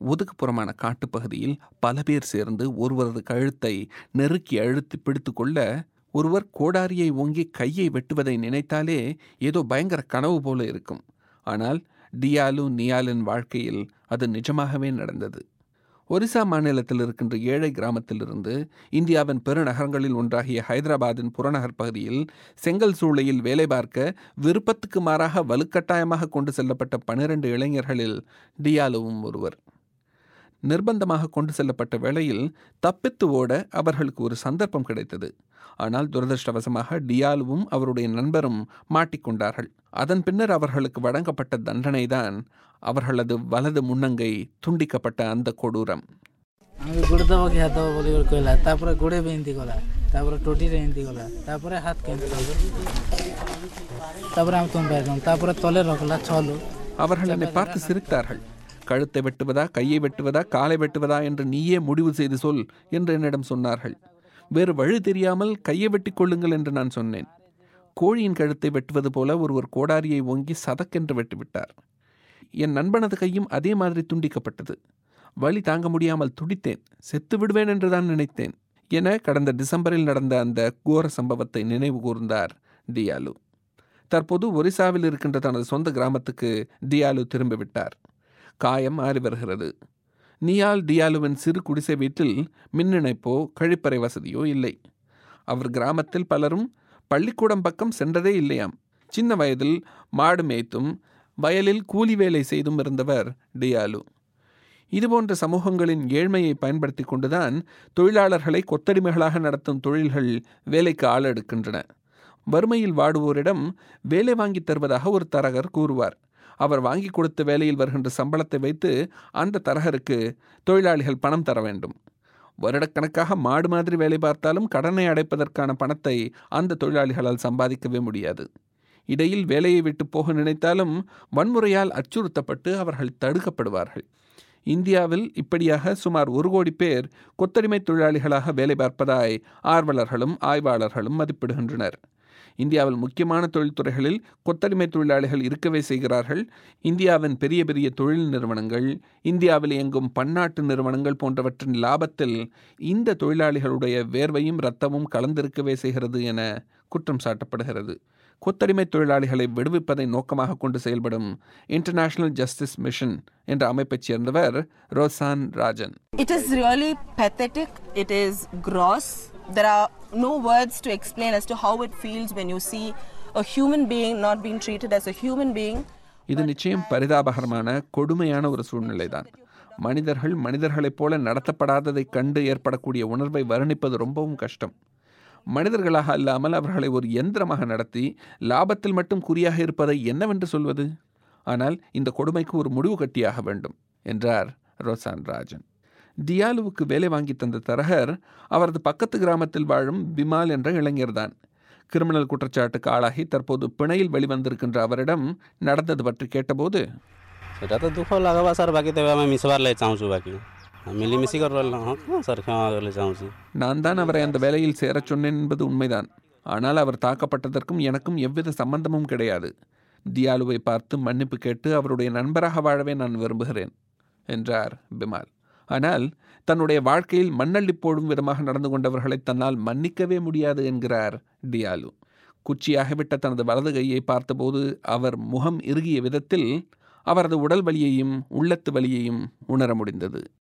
ஒதுக்குப்புறமான காட்டுப்பகுதியில் பல பேர் சேர்ந்து ஒருவரது கழுத்தை நெருக்கி அழுத்தி பிடித்து கொள்ள ஒருவர் கோடாரியை ஓங்கி கையை வெட்டுவதை நினைத்தாலே ஏதோ பயங்கர கனவு போல இருக்கும் ஆனால் டியாலு நியாலின் வாழ்க்கையில் அது நிஜமாகவே நடந்தது ஒரிசா மாநிலத்தில் இருக்கின்ற ஏழை கிராமத்திலிருந்து இந்தியாவின் பெருநகரங்களில் ஒன்றாகிய ஹைதராபாத்தின் புறநகர் பகுதியில் செங்கல் சூளையில் வேலை பார்க்க விருப்பத்துக்கு மாறாக வலுக்கட்டாயமாக கொண்டு செல்லப்பட்ட பனிரெண்டு இளைஞர்களில் டியாலுவும் ஒருவர் நிர்பந்தமாக கொண்டு செல்லப்பட்ட வேளையில் தப்பித்து ஓட அவர்களுக்கு ஒரு சந்தர்ப்பம் கிடைத்தது ஆனால் துரதிருஷ்டவசமாக டியாலுவும் அவருடைய நண்பரும் மாட்டிக்கொண்டார்கள் அதன் பின்னர் அவர்களுக்கு வழங்கப்பட்ட தண்டனைதான் அவர்களது வலது முன்னங்கை துண்டிக்கப்பட்ட அந்த கொடூரம் আমাকে ଗୋଡ଼ ଦେବ କି ହାତ ଦେବ ବୋଲି ଗୋଟେ କହିଲା ତାପରେ ଗୋଡ଼େ ବି ଏମିତି ଗଲା ତାପରେ ଟୋଟିରେ ଏମିତି ଗଲା ତାପରେ ହାତ କେମିତି କଲୁ ତାପରେ ଆମେ ତୁମ ପାଇଲୁ ତାପରେ ତଲେ ରଖିଲା ଛଲୁ அவர்கள் என்னை பார்த்து சிரித்தார்கள் கழுத்தை வெட்டுவதா கையை வெட்டுவதா காலை வெட்டுவதா என்று நீயே முடிவு செய்து சொல் என்று என்னிடம் சொன்னார்கள் வேறு வழி தெரியாமல் கையை வெட்டிக் கொள்ளுங்கள் என்று நான் சொன்னேன் கோழியின் கழுத்தை வெட்டுவது போல ஒருவர் கோடாரியை ஓங்கி சதக்கென்று வெட்டிவிட்டார் என் நண்பனது கையும் அதே மாதிரி துண்டிக்கப்பட்டது வலி தாங்க முடியாமல் துடித்தேன் செத்து விடுவேன் என்றுதான் நினைத்தேன் என கடந்த டிசம்பரில் நடந்த அந்த கோர சம்பவத்தை நினைவு கூர்ந்தார் டியாலு தற்போது ஒரிசாவில் இருக்கின்ற தனது சொந்த கிராமத்துக்கு டியாலு திரும்பிவிட்டார் காயம் ஆறி வருகிறது நியால் டியாலுவின் சிறு குடிசை வீட்டில் மின்னிணைப்போ கழிப்பறை வசதியோ இல்லை அவர் கிராமத்தில் பலரும் பள்ளிக்கூடம் பக்கம் சென்றதே இல்லையாம் சின்ன வயதில் மாடு மேய்த்தும் வயலில் கூலி வேலை செய்தும் இருந்தவர் டியாலு இதுபோன்ற சமூகங்களின் ஏழ்மையை பயன்படுத்தி கொண்டுதான் தொழிலாளர்களை கொத்தடிமைகளாக நடத்தும் தொழில்கள் வேலைக்கு ஆள் எடுக்கின்றன வறுமையில் வாடுவோரிடம் வேலை வாங்கித் தருவதாக ஒரு தரகர் கூறுவார் அவர் வாங்கி கொடுத்த வேலையில் வருகின்ற சம்பளத்தை வைத்து அந்த தரகருக்கு தொழிலாளிகள் பணம் தர வேண்டும் வருடக்கணக்காக மாடு மாதிரி வேலை பார்த்தாலும் கடனை அடைப்பதற்கான பணத்தை அந்த தொழிலாளிகளால் சம்பாதிக்கவே முடியாது இடையில் வேலையை விட்டு போக நினைத்தாலும் வன்முறையால் அச்சுறுத்தப்பட்டு அவர்கள் தடுக்கப்படுவார்கள் இந்தியாவில் இப்படியாக சுமார் ஒரு கோடி பேர் கொத்தடிமை தொழிலாளிகளாக வேலை பார்ப்பதாய் ஆர்வலர்களும் ஆய்வாளர்களும் மதிப்பிடுகின்றனர் இந்தியாவில் முக்கியமான தொழில்துறைகளில் கொத்தடிமை தொழிலாளிகள் இருக்கவே செய்கிறார்கள் இந்தியாவின் பெரிய பெரிய தொழில் நிறுவனங்கள் இந்தியாவில் இயங்கும் பன்னாட்டு நிறுவனங்கள் போன்றவற்றின் லாபத்தில் இந்த தொழிலாளிகளுடைய வேர்வையும் இரத்தமும் கலந்திருக்கவே செய்கிறது என குற்றம் சாட்டப்படுகிறது கொத்தடிமை தொழிலாளிகளை விடுவிப்பதை நோக்கமாக கொண்டு செயல்படும் இன்டர்நேஷனல் ஜஸ்டிஸ் மிஷன் என்ற அமைப்பைச் சேர்ந்தவர் Roshan Rajan It is really pathetic. It is gross. There are no words to explain as to how it feels when you see a human being not being treated as a human being. இது நிச்சயம் பரிதாபகரமான கொடுமையான ஒரு சூழ்நிலைதான் மனிதர்கள் மனிதர்களைப் போல நடத்தப்படாததைக் கண்டு ஏற்படக்கூடிய உணர்வை வர்ணிப்பது ரொம்பவும் கஷ்டம் மனிதர்களாக அல்லாமல் அவர்களை ஒரு எந்திரமாக நடத்தி லாபத்தில் மட்டும் குறியாக இருப்பதை என்னவென்று சொல்வது ஆனால் இந்த கொடுமைக்கு ஒரு முடிவு கட்டியாக வேண்டும் என்றார் ரோசான் ராஜன் டியாலுவுக்கு வேலை வாங்கி தந்த தரகர் அவரது பக்கத்து கிராமத்தில் வாழும் பிமால் என்ற இளைஞர்தான் கிரிமினல் குற்றச்சாட்டுக்கு ஆளாகி தற்போது பிணையில் வெளிவந்திருக்கின்ற அவரிடம் நடந்தது பற்றி கேட்டபோது ସେଟା ତ ଦୁଃଖ ଲାଗ୍ବା ସାର୍ ବାକି ତେବେ ଆମେ ମିଶବାର୍ ଲାଗି ଚାହୁଁଛୁ ବାକି ମିଳିମିଶି କରି ରହିଲା ହଁ ହଁ ସାର୍ କ୍ଷମା କଲେ ଚାହୁଁଛି நான் தான் அவரை அந்த வேலையில் சேரச் சொன்னேன் என்பது உண்மைதான் ஆனால் அவர் தாக்கப்பட்டதற்கும் எனக்கும் எவ்வித சம்பந்தமும் கிடையாது தியாலுவை பார்த்து மன்னிப்பு கேட்டு அவருடைய நண்பராக வாழவே நான் விரும்புகிறேன் என்றார் பிமால் ஆனால் தன்னுடைய வாழ்க்கையில் மண்ணள்ளி போடும் விதமாக நடந்து கொண்டவர்களை தன்னால் மன்னிக்கவே முடியாது என்கிறார் டியாலு குச்சியாகிவிட்ட தனது வலது கையை பார்த்தபோது அவர் முகம் இறுகிய விதத்தில் அவரது உடல் வலியையும் உள்ளத்து வலியையும் உணர முடிந்தது